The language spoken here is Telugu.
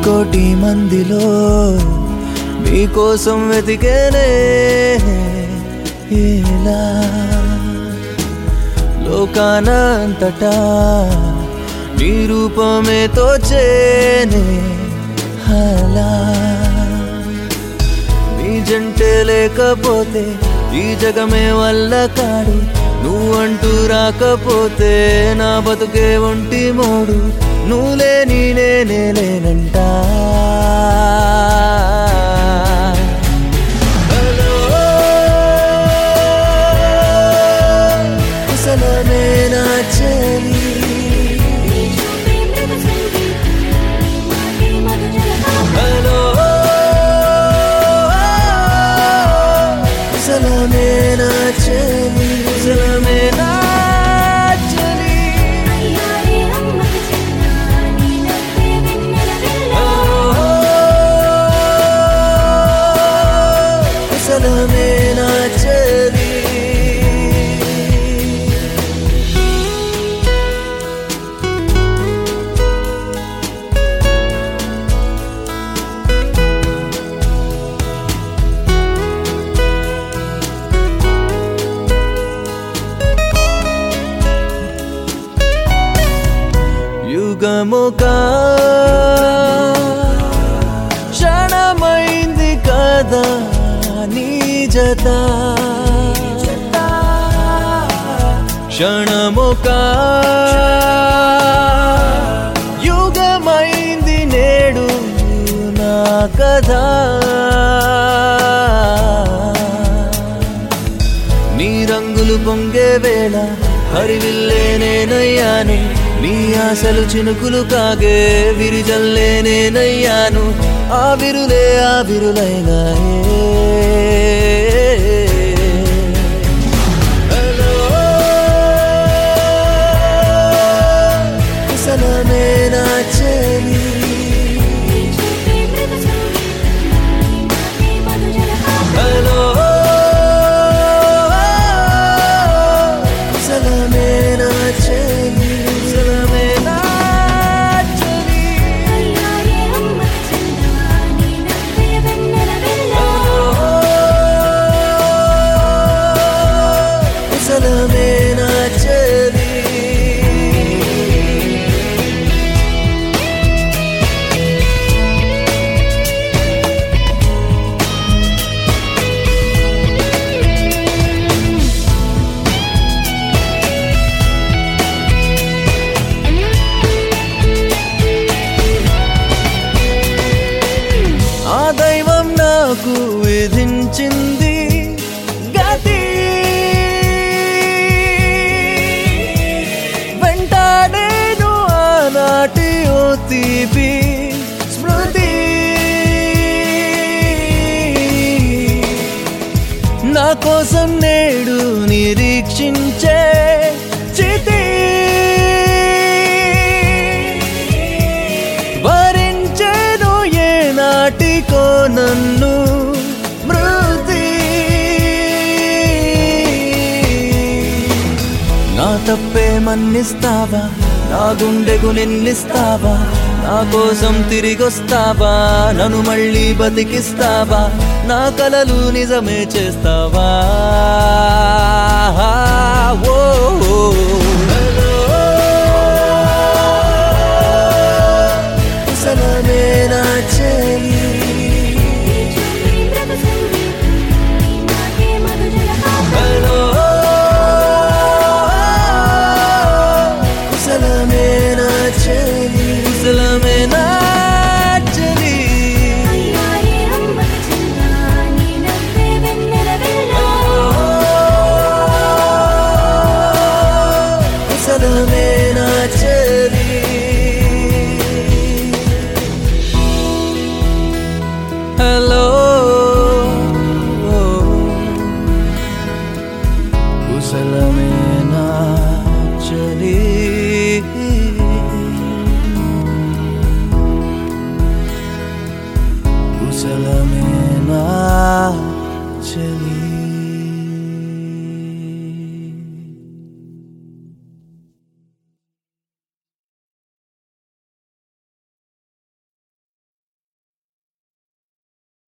కోటి మందిలో నీకోసం వెతికేనే ఎలా లోకాన అంతటా నీ రూపమే తోచేనే అలా నీ జంటే లేకపోతే ఈ జగమే వల్ల కాడు నువ్వంటూ రాకపోతే నా బతుకే ఒంటి మోడు నువ్వు లేని నేనే లేనంటా హలో, కుశలమే నా చెలి హలో కుశలమే నా చెలి కుశలమే నా చెలి కుశలమే నా చెలి యుగముగా క్షణమైంది కదా నీ జత క్షణముక యుగమైంది నేడు నా కదా నీ రంగులు పొంగే వేళ హరివిల్లే నేనయ్యాను నీ ఆశలు చినుకులు కాగే విరిజల్లే నేనయ్యాను ఆ విరులే ఆ విరులైనాయే హలో, కుశలమే నా చెలి హలో కుశలమే నా చెలి కుశలమే నా చెలి కుశలమే నా చెలి ఆ దైవం నాకు విధించింది గతి వెంటాడేను ఆనాటి ఓ తీపి స్మృతి నా కోసం నేడు నిరీక్షించే చితి భరించేను ఏ నాటికో నన్ను మృతి నా తప్పే మన్నిస్తావా నా గుండెకు నిన్నిస్తావా నా కోసం తిరిగొస్తావా నన్ను మళ్ళీ బతికిస్తావా నా కలలు నిజమే చేస్తావా ఓ హలో, కుశలమే నా చెలి హలో కుశలమే నా చెలి కుశలమే నా చెలి కుశలమే నా చెలి హలో కుశలమే నా చెలి కుశలమే నా చెలి